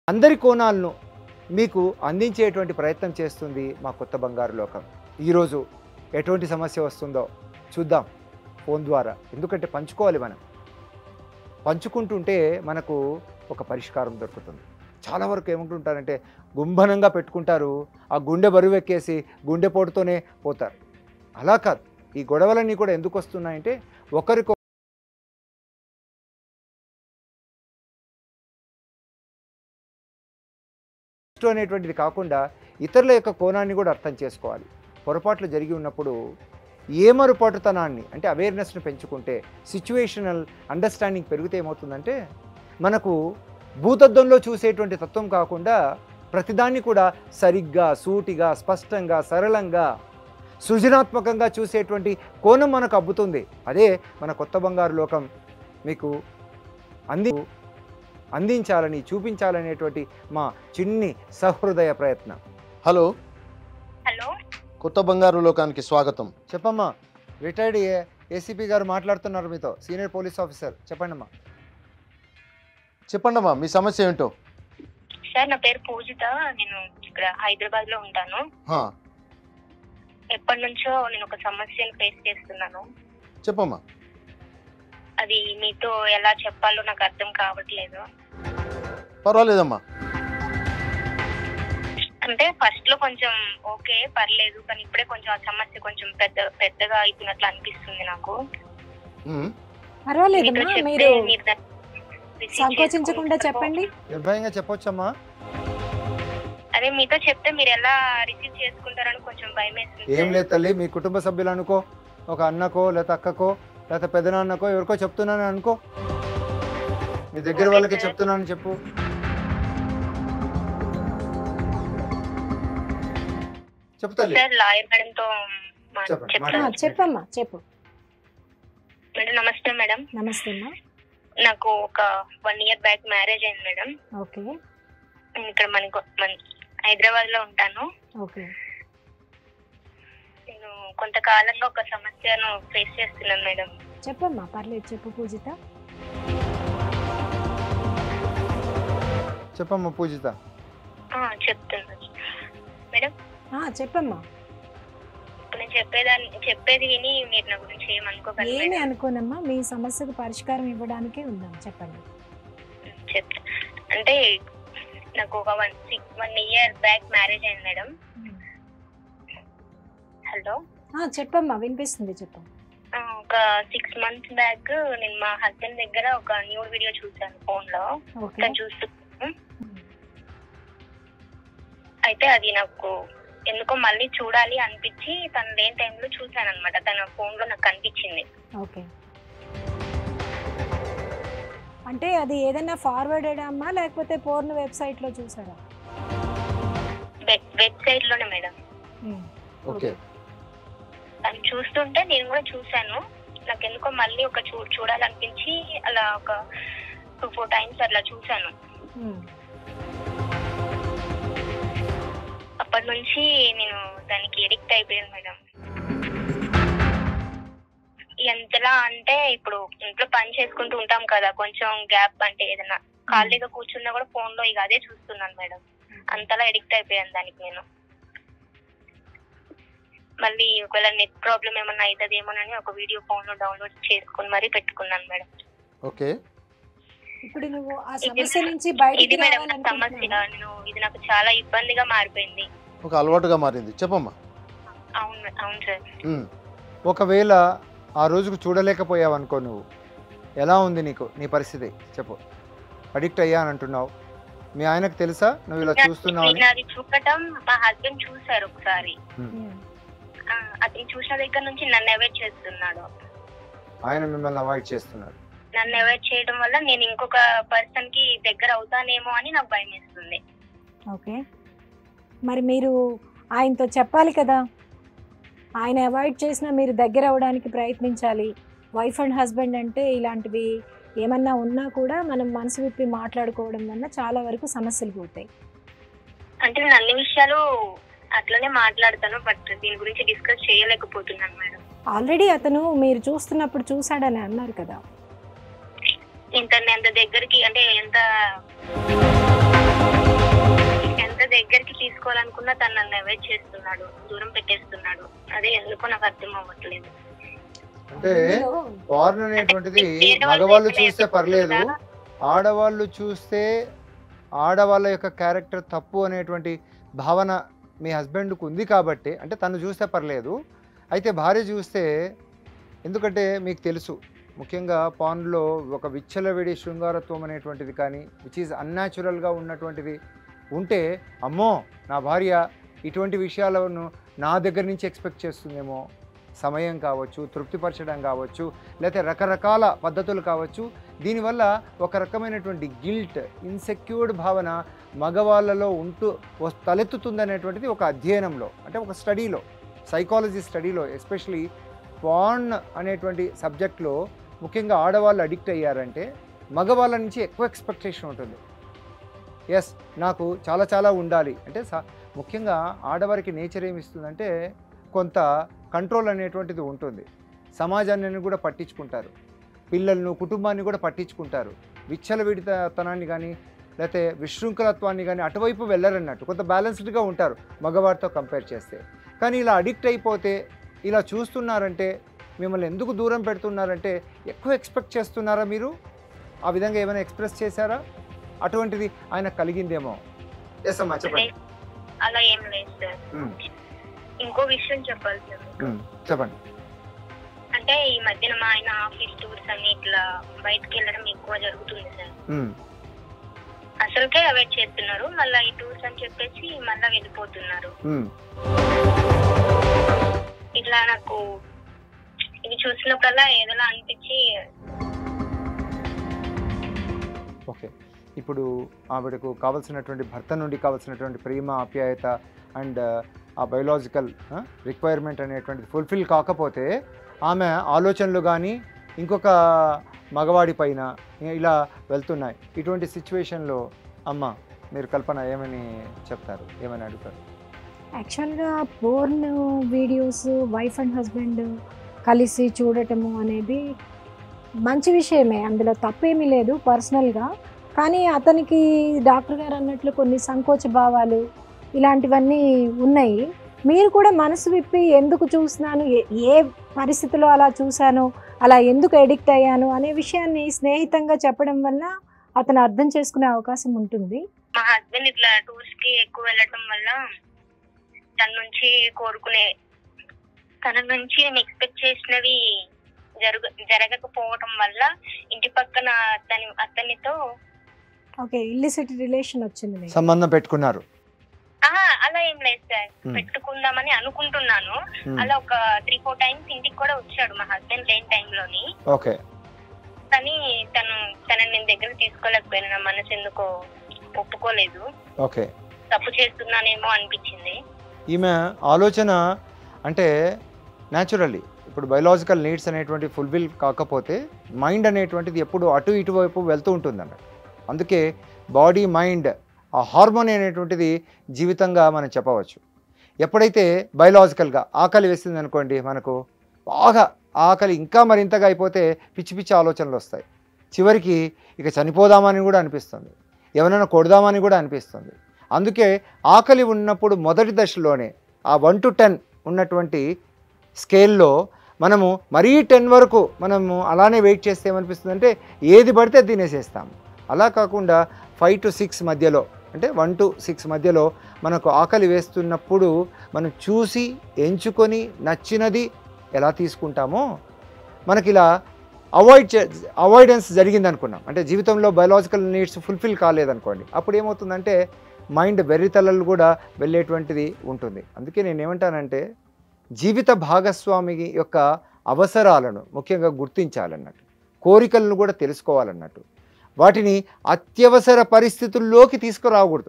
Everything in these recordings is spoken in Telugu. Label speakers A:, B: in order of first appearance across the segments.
A: అందరి కోణాలను మీకు అందించేటువంటి ప్రయత్నం చేస్తుంది మా కొత్త బంగారు లోకం ఈరోజు ఎటువంటి సమస్య వస్తుందో చూద్దాం ఫోన్ ద్వారా ఎందుకంటే పంచుకోవాలి మనం పంచుకుంటుంటే మనకు ఒక పరిష్కారం దొరుకుతుంది చాలా వరకు ఏమంటుంటారంటే గుంభనంగా పెట్టుకుంటారు ఆ గుండె బరువు ఎక్కేసి గుండెపోటుతోనే పోతారు అలా కాదు ఈ గొడవలన్నీ కూడా ఎందుకు వస్తున్నాయంటే ఒకరికొ ఇష్టం అనేటువంటిది కాకుండా ఇతరుల యొక్క కోణాన్ని కూడా అర్థం చేసుకోవాలి పొరపాట్లు జరిగి ఉన్నప్పుడు ఏమరుపాటుతనాన్ని అంటే అవేర్నెస్ను పెంచుకుంటే సిచ్యువేషనల్ అండర్స్టాండింగ్ పెరిగితే ఏమవుతుందంటే మనకు భూతద్దంలో చూసేటువంటి తత్వం కాకుండా ప్రతిదాన్ని కూడా సరిగ్గా సూటిగా స్పష్టంగా సరళంగా సృజనాత్మకంగా చూసేటువంటి కోణం మనకు అబ్బుతుంది అదే మన కొత్త బంగారు లోకం మీకు అంది అందించాలని చూపించాలనేటువంటి మా చిన్ని సహృదయ ప్రయత్నం
B: హలో
C: హలో
B: కొత్త బంగారు లోకానికి స్వాగతం
A: చెప్పమ్మా రిటైర్డ్ ఏసీపీ గారు మాట్లాడుతున్నారు మీతో సీనియర్ పోలీస్ ఆఫీసర్ చెప్పండమ్మా
B: చెప్పండమ్మా మీ సమస్య ఏంటో
C: సార్ నా పేరు పూజిత నేను ఇక్కడ హైదరాబాద్ లో ఉంటాను
B: హా,
C: ఎప్పటి నుంచో నేను ఒక సమస్యను ఫేస్ చేస్తున్నాను
B: చెప్పమ్మా
C: అది మీతో ఎలా చెప్పాలో నాకు అర్థం కావట్లేదు
B: పర్వాలేదమ్మా
C: అంటే ఫస్ట్ లో కొంచెం ఓకే పర్లేదు కానీ ఇప్పుడే కొంచెం ఆ సమస్య కొంచెం పెద్ద పెద్దగా అవుతున్నట్లు అనిపిస్తుంది నాకు
B: ఉమ్,
C: మీతో
D: పర్వాలేదమ్మా
C: చెప్తే
D: మీరు
C: మీరు దాన్ని receive
D: సంకోచించకుండా
C: చేసుకుంటారో-
D: చెప్పండి
A: నిర్భయంగా చెప్పొచ్చమ్మా
C: అదే మీతో చెప్తే మీరు ఎలా రిసీవ్ చేసుకుంటారని కొంచెం భయం వేస్తుంది
A: ఏం
C: సార్.
A: లేదు తల్లి మీ కుటుంబ సభ్యులు అనుకో ఒక అన్నకో లేకపోతే అక్కకో లేకపోతే పెదనాన్నకో ఎవరికో చెప్తున్నానని అనుకో మీ దగ్గర
C: ఓకే
A: వాళ్ళకి
C: సార్.
A: చెప్తున్నానని చెప్పు చెప్పు తల్లి
C: సార్ లాయర్ మేడం తో మా-
A: చెప్పండి,
D: ఆ,
C: చెప్తాను
A: మాట్లాడండి.
D: చెప్పమ్మా చెప్పు
C: మేడం నమస్తే మేడం
D: నమస్తే అమ్మా
C: నాకు ఒక వన్ ఇయర్ బ్యాక్ మ్యారేజ్ అయింది మేడం
D: ఓకే
C: నేను ఇక్కడ మనకు మన హైదరాబాద్ లో ఉంటాను
D: ఓకే
C: నేను కొంతకాలంగా ఒక సమస్యను ఫేస్ చేస్తున్నాను మేడం
D: చెప్పమ్మా పర్లేదు చెప్పు పూజిత
A: చెప్పమ్మా పూజిత
C: ఆ, చెప్తున్నాను మేడం
D: ఆ, చెప్పమ్మా
C: ఇప్పుడు నేను చెప్పేదాన్ని చెప్పేది విని మీరు నా గురించి ఏమనుకోకండి
D: ఏమి
C: మేడం
D: అనుకోనమ్మా మీ సమస్యకు పరిష్కారం ఇవ్వడానికే ఉందాం చెప్పండి
C: చెప్తా అంటే నాకు ఒక one six one year back marriage అయింది మేడం హలో
D: ఆ, చెప్పమ్మా వినిపిస్తుంది చెప్పు
C: ఆ, ఒక సిక్స్ మంత్స్ బ్యాక్ నేను మా హస్బెండ్ దగ్గర ఒక న్యూ వీడియో చూసాను ఫోన్ లో
D: ఓకే
C: తను చూస్తున్నాను అయితే అది నాకు ఎందుకో మళ్ళీ చూడాలి అనిపించి తను లేని టైంలో చూసాను అనమాట తన ఫోన్ లో నాకు కనిపించింది
D: ఓకే అంటే అది ఏదైనా ఫార్వర్డెడ్ అమ్మా లేకపోతే పోర్న్ వెబ్సైట్లో చూసారా
C: వెబ్సైట్ లోనే మేడం
D: ఉమ్,
A: ఓకే
C: తను చూస్తుంటే నేను కూడా చూసాను నాకు ఎందుకో మళ్ళీ ఒక చూ చూడాలనిపించి అలా ఒక టూ ఫోర్ టైమ్స్ అట్లా చూసాను
D: ఉమ్,
C: అప్పటి నుంచి నేను దానికి ఎడిక్ట్ అయిపోయాను మేడం ఎంతలా అంటే ఇప్పుడు ఇంట్లో పని చేసుకుంటూ ఉంటాం కదా కొంచెం గ్యాప్ అంటే ఏదైనా ఖాళీగా కూర్చున్నా కూడా ఫోన్ లో ఇక అదే చూస్తున్నాను మేడం అంతలా ఎడిక్ట్ అయిపోయాను దానికి నేను మళ్ళీ ఒకవేళ నెట్ ప్రాబ్లం ఏమన్నా అవుతుందేమోనని ఒక వీడియో ఫోన్ లో డౌన్లోడ్ చేసుకుని మరీ పెట్టుకున్నాను మేడం
B: ఓకే
D: ఇప్పుడు నువ్వు ఆ
C: ఇది-
D: సమస్య నుంచి
C: ఇది
D: బయటికి
C: మేడం నా సమస్య
D: రావాలనుకుంటున్నావా?
C: నేను ఇది నాకు చాలా ఇబ్బందిగా మారిపోయింది
B: ఒక అలవాటుగా మారింది చెప్పమ్మా
C: అవును అవును సార్
B: ఉమ్,
A: ఒకవేళ ఆ రోజుకు చూడలేకపోయావు అనుకో నువ్వు ఎలా ఉంది నీకు నీ పరిస్థితి చెప్పు అడిక్ట్ అయ్యాను అంటున్నావు మీ ఆయనకు తెలుసా నువ్వు ఇలా చూస్తున్నావు అని
C: నాది చూడటం మా హస్బెండ్ చూసారు ఒకసారి
D: ఉమ్,
C: ఆ, అతను చూసిన దగ్గర నుంచి నన్ను అవాయిడ్ చేస్తున్నాడు
A: ఆయన మిమ్మల్ని అవాయిడ్ చేస్తున్నారు
C: నన్ను అవాయిడ్ చేయడం వల్ల నేను ఇంకొక పర్సన్ కి దగ్గర అవుతానేమో అని నాకు భయం వేస్తుంది
D: ఓకే మరి మీరు ఆయనతో చెప్పాలి కదా ఆయన అవాయిడ్ చేసినా మీరు దగ్గర అవ్వడానికి ప్రయత్నించాలి వైఫ్ అండ్ హస్బెండ్ అంటే ఇలాంటివి ఏమన్నా ఉన్నా కూడా మనం మనసు విప్పి మాట్లాడుకోవడం వల్ల చాలా వరకు సమస్యలు పోతాయి
C: అంటే నేను అన్ని విషయాలు అట్లనే మాట్లాడతాను బట్ దీని గురించి డిస్కస్ చేయలేకపోతున్నాను మేడం
D: ఆల్రెడీ అతను మీరు చూస్తున్నప్పుడు చూశాడని అన్నారు కదా
C: ఇంత ఎంత దగ్గరికి అంటే ఎంత దగ్గరికి తీసుకోవాలనుకున్నా తను నన్ను అవాయిడ్ చేస్తున్నాడు దూరం పెట్టేస్తున్నాడు అదే ఎందుకో నాకు అర్థం అవ్వట్లేదు
A: అంటే పార్న్ అనేటువంటిది మగవాళ్ళు చూస్తే పర్లేదు ఆడవాళ్ళు చూస్తే ఆడవాళ్ళ యొక్క క్యారెక్టర్ తప్పు అనేటువంటి భావన మీ హస్బెండ్కు ఉంది కాబట్టి అంటే తను చూస్తే పర్లేదు అయితే భార్య చూస్తే ఎందుకంటే మీకు తెలుసు ముఖ్యంగా పాన్లో ఒక విచ్చలవిడి శృంగారత్వం అనేటువంటిది కానీ విచ్ ఈజ్ అన్యాచురల్గా ఉన్నటువంటిది ఉంటే అమ్మో నా భార్య ఇటువంటి విషయాలను నా దగ్గర నుంచి ఎక్స్పెక్ట్ చేస్తుందేమో సమయం కావచ్చు తృప్తిపరచడం కావచ్చు లేకపోతే రకరకాల పద్ధతులు కావచ్చు దీనివల్ల ఒక రకమైనటువంటి గిల్ట్ ఇన్సెక్యూర్డ్ భావన మగవాళ్ళలో ఉంటూ వస్- తలెత్తుతుందనేటువంటిది ఒక అధ్యయనంలో అంటే ఒక స్టడీలో సైకాలజీ స్టడీలో ఎస్పెషలీ పాన్ అనేటువంటి సబ్జెక్ట్లో ముఖ్యంగా ఆడవాళ్ళు అడిక్ట్ అయ్యారంటే మగవాళ్ళ నుంచి ఎక్కువ ఎక్స్పెక్టేషన్ ఉంటుంది ఎస్ నాకు చాలా చాలా ఉండాలి అంటే సా- ముఖ్యంగా ఆడవారికి నేచర్ ఏమి ఇస్తుందంటే కొంత కంట్రోల్ అనేటువంటిది ఉంటుంది సమాజాన్ని కూడా పట్టించుకుంటారు పిల్లలను కుటుంబాన్ని కూడా పట్టించుకుంటారు విచ్చలవిడితనాన్ని కానీ లేకపోతే విశృంఖలత్వాన్ని కానీ అటువైపు వెళ్ళరన్నట్టు కొంత బ్యాలెన్స్డ్గా ఉంటారు మగవారితో కంపేర్ చేస్తే కానీ ఇలా అడిక్ట్ అయిపోతే ఇలా చూస్తున్నారంటే మిమ్మల్ని ఎందుకు దూరం పెడుతున్నారంటే ఎక్కువ ఎక్స్పెక్ట్ చేస్తున్నారా మీరు ఆ విధంగా ఏమైనా ఎక్స్ప్రెస్ చేశారా అటువంటిది ఆయన కలిగిందేమో ఎస్ అమ్మా చెప్పండి
C: అలా ఏం లేదు సార్
A: ఉమ్,
C: ఇంకో విషయం చెప్పాలి సార్
A: ఉమ్, చెప్పండి
C: అంటే ఈ మధ్యన మా ఆయన ఆఫీస్ టూర్స్ అన్ని ఇట్లా బయటకు వెళ్ళడం ఎక్కువ జరుగుతుంది సార్
A: ఉమ్,
C: అసలుకే అవాయిడ్ చేస్తున్నారు మళ్ళీ ఈ టూర్స్ అని చెప్పేసి మళ్ళీ వెళ్ళిపోతున్నారు
A: ఉమ్.
C: ఇట్లా నాకు ఇవి చూసినప్పుడల్లా ఏదోలా అనిపించి
A: ఓకే ఇప్పుడు ఆవిడకు కావలసినటువంటి భర్త నుండి కావలసినటువంటి ప్రేమ ఆప్యాయత అండ్ ఆ బయోలాజికల్ రిక్వైర్మెంట్ అనేటువంటిది ఫుల్ఫిల్ కాకపోతే ఆమె ఆలోచనలు కానీ ఇంకొక మగవాడి పైన ఇలా వెళ్తున్నాయి ఇటువంటి సిచ్యువేషన్లో అమ్మ మీరు కల్పన ఏమని చెప్తారు ఏమని అడుగుతారు
D: యాక్చువల్గా porn videos wife and husband కలిసి చూడటము అనేది మంచి విషయమే అందులో తప్పేమీ లేదు పర్సనల్గా కానీ అతనికి డాక్టర్ గారు అన్నట్లు కొన్ని సంకోచ భావాలు ఇలాంటివన్నీ ఉన్నాయి మీరు కూడా మనసు విప్పి ఎందుకు చూస్తున్నాను ఏ- ఏ పరిస్థితిలో అలా చూశాను అలా ఎందుకు ఎడిక్ట్ అయ్యాను అనే విషయాన్ని స్నేహితంగా చెప్పడం వల్ల అతను అర్థం చేసుకునే అవకాశం ఉంటుంది
C: మా హస్బెండ్ ఇట్లా టూర్స్ కి ఎక్కువ వెళ్ళటం వల్ల తన నుంచి కోరుకునే తన నుంచి నేను ఎక్స్పెక్ట్ చేసినవి జరుగ జరగకపోవటం వల్ల ఇంటి పక్కన అతని అతనితో
D: ఓకే ఇల్లిసిట్ రిలేషన్ వచ్చింది మీకు
A: సంబంధం పెట్టుకున్నారు
C: ఆహా అలా ఏం లేదు సార్
A: Hmm.
C: పెట్టుకుందామని అనుకుంటున్నాను
A: ఉమ్,
C: అలా ఒక త్రీ ఫోర్ టైమ్స్ ఇంటికి కూడా వచ్చాడు మా హస్బెండ్ లేని టైంలోని
A: ఓకే
C: కానీ తను తనని నేను దగ్గర తీసుకోలేకపోయాను నా మనసు ఎందుకో ఒప్పుకోలేదు
A: ఓకే
C: తప్పు చేస్తున్నానేమో అనిపించింది
A: ఈమె ఆలోచన అంటే న్యాచురల్లీ ఇప్పుడు బయలాజికల్ నీడ్స్ అనేటువంటి ఫుల్ఫిల్ కాకపోతే మైండ్ అనేటువంటిది ఎప్పుడు అటు ఇటువైపు వెళ్తూ ఉంటుంది అన్నట్టు అందుకే బాడీ మైండ్ ఆ హార్మోన్ అనేటువంటిది జీవితంగా మనం చెప్పవచ్చు ఎప్పుడైతే బయలాజికల్గా ఆకలి వేసింది అనుకోండి మనకు బాగా ఆకలి ఇంకా మరింతగా అయిపోతే పిచ్చి పిచ్చి ఆలోచనలు వస్తాయి చివరికి ఇక చనిపోదామని కూడా అనిపిస్తుంది ఎవరైనా కొడదామని కూడా అనిపిస్తుంది అందుకే ఆకలి ఉన్నప్పుడు మొదటి దశలోనే ఆ వన్ టు టెన్ ఉన్నటువంటి స్కేల్లో మనము మరీ టెన్ వరకు మనము అలానే వెయిట్ చేస్తే ఏమనిపిస్తుంది అంటే ఏది పడితే అది తినేసేస్తాం అలా కాకుండా ఫైవ్ టు సిక్స్ మధ్యలో అంటే వన్ టు సిక్స్ మధ్యలో మనకు ఆకలి వేస్తున్నప్పుడు మనం చూసి ఎంచుకొని నచ్చినది ఎలా తీసుకుంటామో మనకి ఇలా అవాయిడ్ చే అవాయిడెన్స్ జరిగింది అనుకున్నాం అంటే జీవితంలో బయలాజికల్ నీడ్స్ ఫుల్ఫిల్ కాలేదనుకోండి అప్పుడు ఏమవుతుందంటే మైండ్ వెర్రితలలు కూడా వెళ్ళేటువంటిది ఉంటుంది అందుకే నేను ఏమంటానంటే జీవిత భాగస్వామి యొక్క అవసరాలను ముఖ్యంగా గుర్తించాలన్నట్టు కోరికలను కూడా తెలుసుకోవాలన్నట్టు వాటిని అత్యవసర పరిస్థితుల్లోకి తీసుకురాకూడదు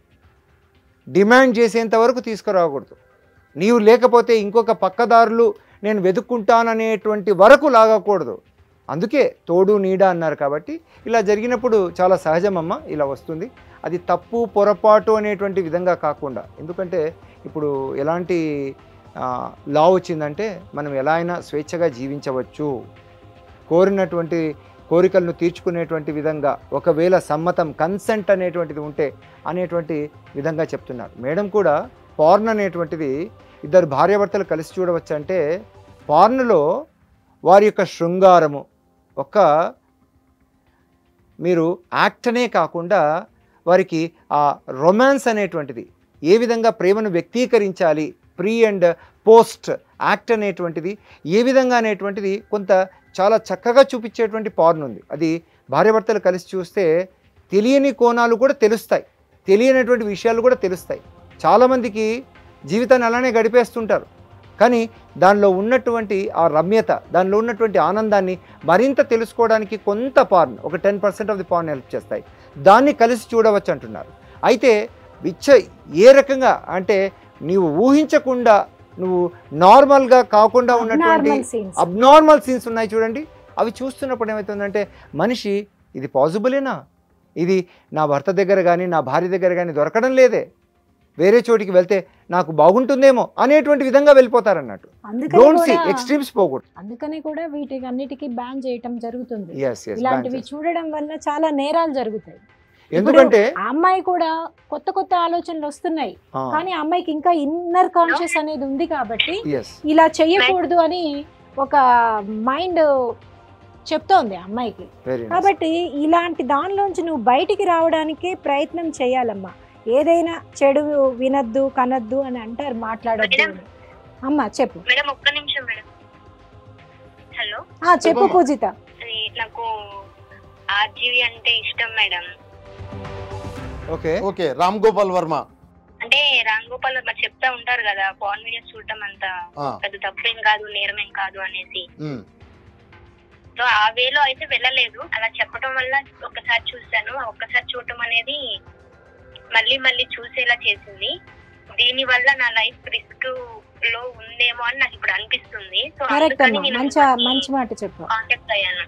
A: డిమాండ్ చేసేంత వరకు తీసుకురాకూడదు నీవు లేకపోతే ఇంకొక పక్కదారులు నేను వెతుక్కుంటాననేటువంటి వరకు లాగకూడదు అందుకే తోడు నీడ అన్నారు కాబట్టి ఇలా జరిగినప్పుడు చాలా సహజమమ్మ ఇలా వస్తుంది అది తప్పు పొరపాటు అనేటువంటి విధంగా కాకుండా ఎందుకంటే ఇప్పుడు ఎలాంటి లా వచ్చిందంటే మనం ఎలా అయినా స్వేచ్ఛగా జీవించవచ్చు కోరినటువంటి కోరికలను తీర్చుకునేటువంటి విధంగా ఒకవేళ సమ్మతం కన్సెంట్ అనేటువంటిది ఉంటే అనేటువంటి విధంగా చెప్తున్నారు మేడం కూడా పార్న్ అనేటువంటిది ఇద్దరు భార్యాభర్తలు కలిసి చూడవచ్చు అంటే పార్న్లో వారి యొక్క శృంగారము ఒక మీరు యాక్టనే కాకుండా వారికి ఆ రొమాన్స్ అనేటువంటిది ఏ విధంగా ప్రేమను వ్యక్తీకరించాలి ప్రీ అండ్ పోస్ట్ యాక్ట్ అనేటువంటిది ఏ విధంగా అనేటువంటిది కొంత చాలా చక్కగా చూపించేటువంటి పార్న్ ఉంది అది భార్యాభర్తలు కలిసి చూస్తే తెలియని కోణాలు కూడా తెలుస్తాయి తెలియనటువంటి విషయాలు కూడా తెలుస్తాయి చాలామందికి జీవితాన్ని అలానే గడిపేస్తుంటారు కానీ దానిలో ఉన్నటువంటి ఆ రమ్యత దానిలో ఉన్నటువంటి ఆనందాన్ని మరింత తెలుసుకోవడానికి కొంత పార్న్ ఒక ten percent of the porn help చేస్తాయి దాన్ని కలిసి చూడవచ్చు అంటున్నారు అయితే విచ్చ ఏ రకంగా అంటే నీవు ఊహించకుండా నువ్వు నార్మల్గా కాకుండా ఉన్నటువంటి
D: నార్మల్ సీన్స్
A: అబ్నార్మల్ సీన్స్ ఉన్నాయి చూడండి అవి చూస్తున్నప్పుడు ఏమవుతుందంటే మనిషి ఇది పాసిబులేనా ఇది నా భర్త దగ్గర కానీ నా భార్య దగ్గర కానీ దొరకడం లేదే వేరే చోటికి వెళ్తే నాకు బాగుంటుందేమో అనేటువంటి విధంగా వెళ్ళిపోతారన్నట్టు
D: అందుకని
A: డోంట్ సీ
D: కూడా-
A: ఎక్స్ట్రీమ్స్ పోకూడదు
D: అందుకని కూడా వీటికి అన్నిటికీ బ్యాన్ చేయటం జరుగుతుంది
A: ఎస్ ఎస్
D: ఇలాంటివి చూడడం వల్ల చాలా నేరాలు జరుగుతాయి
A: ఎందుకంటే
D: ఆ అమ్మాయి కూడా కొత్త కొత్త ఆలోచనలు వస్తున్నాయి కానీ ఆ అమ్మాయికి ఇంకా ఇన్నర్ కాన్షియస్ అనేది ఉంది కాబట్టి
A: ఎస్
D: ఇలా చెయ్యకూడదు అని ఒక మైండ్ చెప్తోంది ఆ అమ్మాయికి
A: వెరీ
D: కాబట్టి ఇలాంటి దానిలోంచి నువ్వు బయటికి రావడానికి ప్రయత్నం చేయాలమ్మా ఏదైనా చెడు వినద్దు కనద్దు అని అంటారు మాట్లాడద్దు
C: మేడం.
D: అని. అమ్మా చెప్పు
C: మేడం ఒక్క నిమిషం మేడం హలో
D: ఆ చెప్పు
B: చెప్పమ్మా.
D: పూజిత
C: అది నాకు ఆర్జీవి అంటే ఇష్టం madam
A: okay
B: okay Ram Gopal Varma
C: అంటే రామ్ గోపాల్ మరి చెప్తా ఉంటారు కదా పాన్ వీడియోస్ చూడటం అంత
B: ఆ,
C: పెద్ద తప్పేం కాదు నేరమేం కాదు అనేసి
B: ఉమ్,
C: సో ఆ వేలో అయితే వెళ్ళలేదు అలా చెప్పడం వల్ల ఒక్కసారి చూశాను ఆ ఒక్కసారి చూడటం అనేది మళ్ళీ మళ్ళీ చూసేలా చేసింది దీని వల్ల నా లైఫ్ రిస్క్ లో ఉందేమో అని నాకు ఇప్పుడు అనిపిస్తుంది సో
D: కరెక్ట్
C: అందుకని
D: అమ్మా
C: నేను
D: మంచి మంచి మాట చెప్పు
C: కాంటాక్ట్ అయ్యాను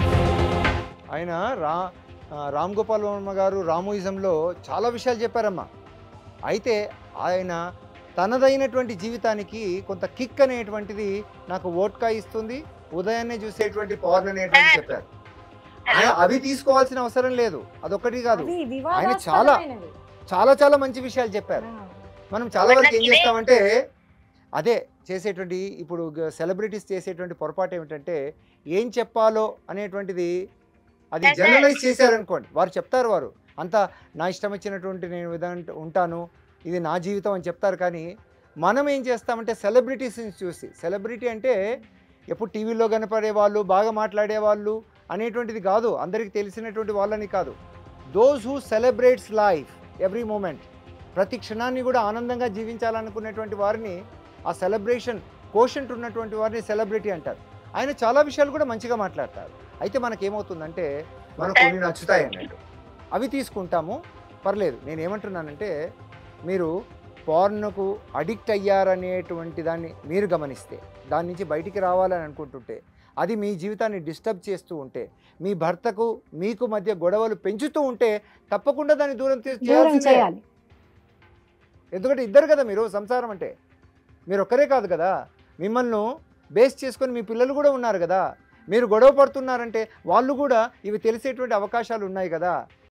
A: ఆయన రా ఆ, రామ్ గోపాల్ వర్మ గారు రామోయిజంలో చాలా విషయాలు చెప్పారమ్మా అయితే ఆయన తనదైనటువంటి జీవితానికి కొంత కిక్ అనేటువంటిది నాకు ఓట్కా ఇస్తుంది ఉదయాన్నే చూసేటువంటి పవర్ అనేటువంటి చెప్పారు ఆయన అవి తీసుకోవాల్సిన అవసరం లేదు అదొక్కటి కాదు
D: అది
A: ఆయన చాలా-
D: వివాదాస్పదమైనది.
A: చాలా చాలా మంచి విషయాలు చెప్పారు
D: ఆ.
A: మనం చాలా వరకు ఏం
C: ఇదే-
A: చేస్తామంటే అదే చేసేటువంటి ఇప్పుడు సెలబ్రిటీస్ చేసేటువంటి పొరపాటు ఏమిటంటే ఏం చెప్పాలో అనేటువంటిది అది
C: అదే.
A: జనరలైజ్ చేశారనుకోండి వారు చెప్తారు వారు అంతా నా ఇష్టం వచ్చినటువంటి నేను విధానం ఉంటాను ఇది నా జీవితం అని చెప్తారు కానీ మనం ఏం చేస్తామంటే సెలబ్రిటీస్ని చూసి సెలబ్రిటీ అంటే ఎప్పుడు టీవీలో కనపడే వాళ్ళు బాగా మాట్లాడే వాళ్ళు అనేటువంటిది కాదు అందరికీ తెలిసినటువంటి వాళ్ళని కాదు those who celebrates life every moment ప్రతి క్షణాన్ని కూడా ఆనందంగా జీవించాలనుకునేటువంటి వారిని ఆ సెలబ్రేషన్ కోషంట్ ఉన్నటువంటి వారిని సెలబ్రిటీ అంటారు ఆయన చాలా విషయాలు కూడా మంచిగా మాట్లాడతారు అయితే మనకేమవుతుందంటే మనకు కొన్ని నచ్చుతాయి అన్నట్టు అవి తీసుకుంటాము పర్లేదు నేను ఏమంటున్నానంటే మీరు పార్న్కు అడిక్ట్ అయ్యారనేటువంటి దాన్ని మీరు గమనిస్తే దాని నుంచి బయటికి రావాలని అనుకుంటుంటే అది మీ జీవితాన్ని డిస్టర్బ్ చేస్తూ ఉంటే మీ భర్తకు మీకు మధ్య గొడవలు పెంచుతూ ఉంటే తప్పకుండా దాన్ని దూరం తీ-
D: దూరం
A: చేయాల్సిందే.
D: చేయాలి
A: ఎందుకంటే ఇద్దరు కదా మీరు సంసారం అంటే మీరు ఒక్కరే కాదు కదా మిమ్మల్ని బేస్ చేసుకొని మీ పిల్లలు కూడా ఉన్నారు కదా మీరు గొడవ పడుతున్నారంటే వాళ్ళు కూడా ఇవి తెలిసేటువంటి అవకాశాలు ఉన్నాయి కదా